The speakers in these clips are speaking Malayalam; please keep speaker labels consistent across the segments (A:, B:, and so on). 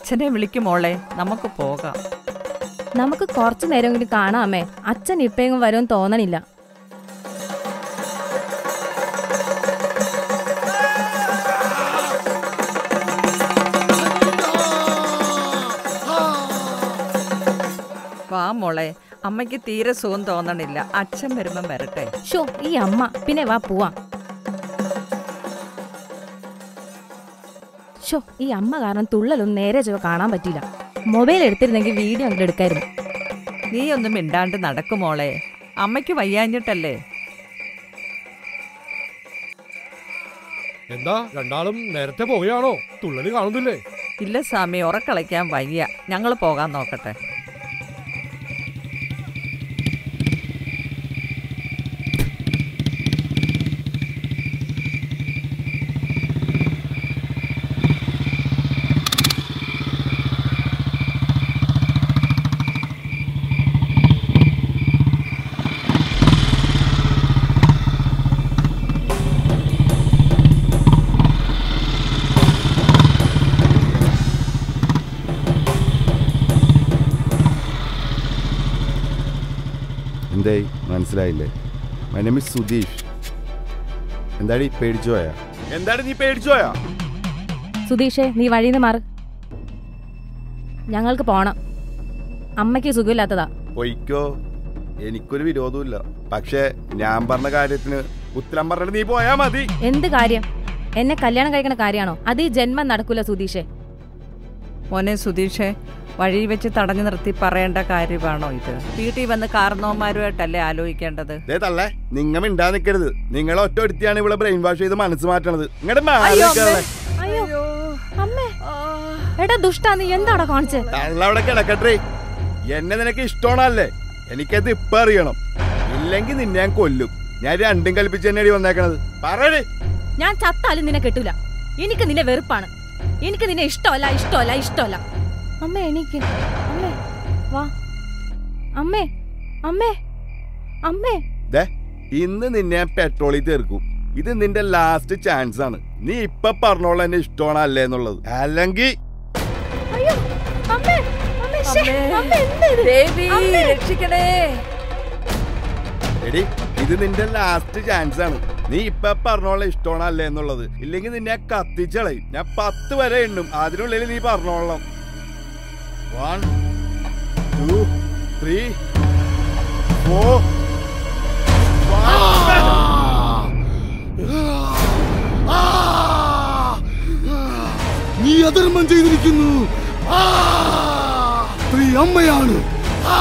A: അച്ഛനെ വിളിക്കും മോളെ നമുക്ക് പോകാം
B: നമുക്ക് കുറച്ചു നേരം കൂടി കാണാമേ അച്ഛൻ ഇപ്പയെങ്കിലും വരുമെന്ന് തോന്നണില്ല
A: വാ മോളെ അമ്മയ്ക്ക് തീരെ സുഖം തോന്നണില്ല അച്ഛൻ വരുമ്പം വരട്ടെ
B: ഷോ ഈ അമ്മ പിന്നെ വാ പോവാം ഷോ ഈ അമ്മ കാരണം തുള്ളലൊന്നും നേരെ ചൊവ്വ കാണാൻ പറ്റില്ല മൊബൈൽ എടുത്തിരുന്നെങ്കിൽ വീഡിയോ അങ്ങോട്ട് എടുക്കായിരുന്നു
A: നീ ഒന്നും മിണ്ടാണ്ട് നടക്കും മോളെ അമ്മയ്ക്ക് വയ്യാഞ്ഞിട്ടല്ലേ
C: എന്താ രണ്ടാളും നേരത്തെ പോവുകയാണോ തുള്ളല് കാണുന്നില്ലേ
A: ഇല്ല സ്വാമി ഉറക്കളയ്ക്കാൻ വയ്യ ഞങ്ങൾ പോകാൻ നോക്കട്ടെ
D: എന്തേ മനസ്സിലായില്ലേ മൈ നെയിം ഇസ് സുധീഷ് എന്താടി പേടിച്ചു പോയാ എന്താടി നീ പേടിച്ചു പോയാ
B: സുധീഷേ നീ വഴിന്ന് മാറ് ഞങ്ങൾക്ക് പോണം അമ്മയ്ക്ക് സുഖമില്ലാത്തതാ
D: പൊയ്ക്കോ എനിക്കൊരു വിരോധമില്ല പക്ഷേ ഞാൻ പറഞ്ഞ കാര്യത്തിന് ഉത്തരം പറഞ്ഞിട്ട് നീ പോയാ മതി
B: എന്ത് കാര്യം എന്നെ കല്യാണം കഴിക്കണ കാര്യമാണോ അത് ഈ ജന്മം നടക്കൂല സുധീഷേ
A: മോനെ സുധീഷേ വഴി വെച്ച് തടഞ്ഞു നിർത്തി പറയേണ്ട കാര്യമാണോ ഇത് വീട്ടിൽ വന്ന് കാർന്നോമാരുമായിട്ടല്ലേ ആലോചിക്കേണ്ടത്
D: ദേ തള്ളേ നിങ്ങ മിണ്ടാ നിൽക്കരുത് നിങ്ങളെ ഒറ്റ ഒരുത്തിയാണ് ഇവിടെ ബ്രെയിൻ വാഷ് ചെയ്ത് മനസ്സ് മാറ്റണത് ഇങ്ങോട്ട്
A: അയ്യോ,
D: മാറി
A: അമ്മേ.
B: അയ്യോ അമ്മേ എടാ ദുഷ്ടാ നീ എന്താടാ കാണിച്ചേ
D: തള്ള അവിടെ കിടക്കട്ടെ എന്നെ നിനക്ക് ഇഷ്ടമാണല്ലേ എനിക്കത് ഇപ്പൊ അറിയണം ഇല്ലെങ്കിൽ നിന്നെ ഞാൻ കൊല്ലും ഞാൻ രണ്ടും കൽപ്പിച്ച് തന്നെയാണ് വന്നേക്കണത് പറയണേ
B: ഞാൻ ചത്താലും നിന്നെ കെട്ടൂല എനിക്ക് നിന്നെ വെറുപ്പാണ് എനിക്ക് നിന്നെ ഇഷ്ടമല്ല ഇഷ്ടമല്ല ഇഷ്ടമല്ല അമ്മേ എനിക്ക് അമ്മേ വാ അമ്മേ അമ്മേ അമ്മേ
D: ദേ ഇന്ന് നിന്നെ ഞാൻ പെട്രോളിൽ തീർക്കും ഇത് നിന്റെ ലാസ്റ്റ് ചാൻസ് ആണ് നീ ഇപ്പൊ പറഞ്ഞോളൂ എന്നെ ഇഷ്ടമാണോ അല്ലേ എന്നുള്ളത് അല്ലെങ്കിൽ
B: അയ്യോ അമ്മേ അമ്മേ ശ്ശേ, അമ്മേ എന്താ ഇത്?
A: ദേവി
B: അമ്മേ.
A: രക്ഷിക്കണേ
D: എടി ഇത് നിന്റെ ലാസ്റ്റ് ചാൻസ് ആണ് നീ ഇപ്പൊ പറഞ്ഞോളെ ഇഷ്ടമാണോ അല്ലേ എന്നുള്ളത് ഇല്ലെങ്കിൽ നിന്നെ ഞാൻ കത്തിച്ചളയും ഞാൻ പത്ത് വരെ എണ്ണും അതിനുള്ളിൽ നീ പറഞ്ഞോളണം വൺ ടു ത്രീ ഫോർ
E: നീ അധർമ്മം ചെയ്തിരിക്കുന്നു ആ! സ്ത്രീ അമ്മയാണ് ആ!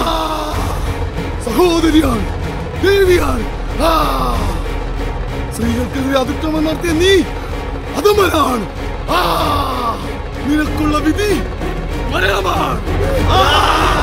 E: സഹോദരിയാണ് ദേവിയാണ് ആ! സ്ത്രീകൾക്കെതിരെ അതിക്രമം നടത്തിയ നീ അധമനാണ് ആ! നിനക്കുള്ള വിധി മരണമാണ് ആ!